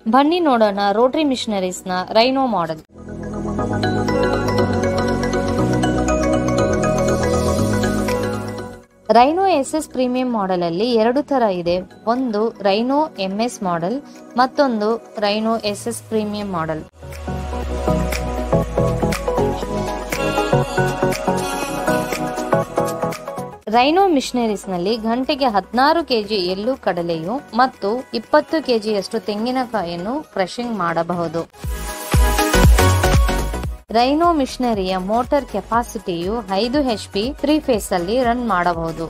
ಬನ್ನಿ ನೋಡೋಣ ರೋಟರಿ ಮಿಷನರೀಸ್ನ rhino model rhino S S premium model ಅಲ್ಲಿ ಎರಡು ತರ ಇದೆ ಒಂದು ರೈನೋ ಎಂ ಎಸ್ ಮಾಡೆಲ್ ಮತ್ತೊಂದು rhino S S premium model rhino machineries ನಲ್ಲಿ ಗಂಟೆಗೆ ಹದಿನಾರು ಕೆಜಿ ಎಳ್ಳು ಕಡಲೆಯು ಮತ್ತು ಇಪ್ಪತ್ತು ಕೆಜಿಯಷ್ಟು ತೆಂಗಿನಕಾಯಿಯನ್ನು ಕ್ರಷಿಂಗ್ ಮಾಡಬಹುದು ರೈನೋ ಮಿಷನರಿಯ ಮೋಟಾರ್ ಕೆಪಾಸಿಟಿಯು ಐದು ಎಚ್ ಪಿ ತ್ರೀ ಫೇಸ್ ಅಲ್ಲಿ ರನ್ ಮಾಡಬಹುದು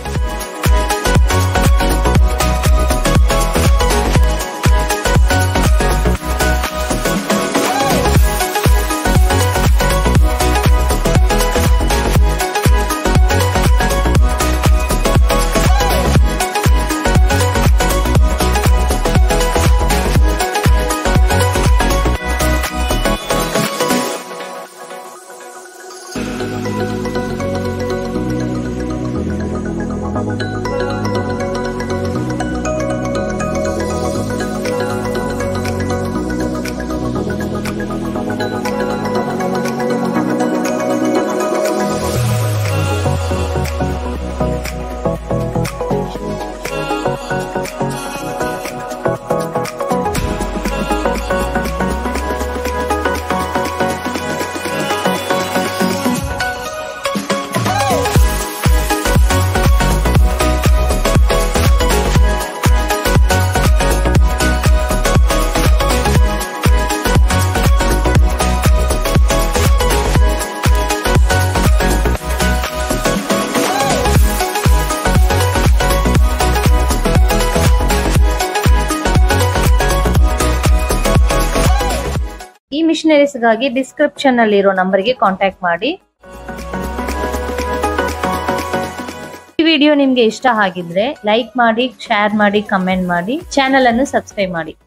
ಈ ಮಿಷನರೀಸ್ಗಾಗಿ ಡಿಸ್ಕ್ರಿಪ್ಷನ್ ಅಲ್ಲಿರೋ ನಂಬರ್ಗೆ ಕಾಂಟ್ಯಾಕ್ಟ್ ಮಾಡಿ ಈ ವಿಡಿಯೋ ನಿಮ್ಗೆ ಇಷ್ಟ ಆಗಿದ್ರೆ ಲೈಕ್ ಮಾಡಿ ಶೇರ್ ಮಾಡಿ ಕಮೆಂಟ್ ಮಾಡಿ ಚಾನೆಲ್ ಅನ್ನು ಸಬ್ಸ್ಕ್ರೈಬ್ ಮಾಡಿ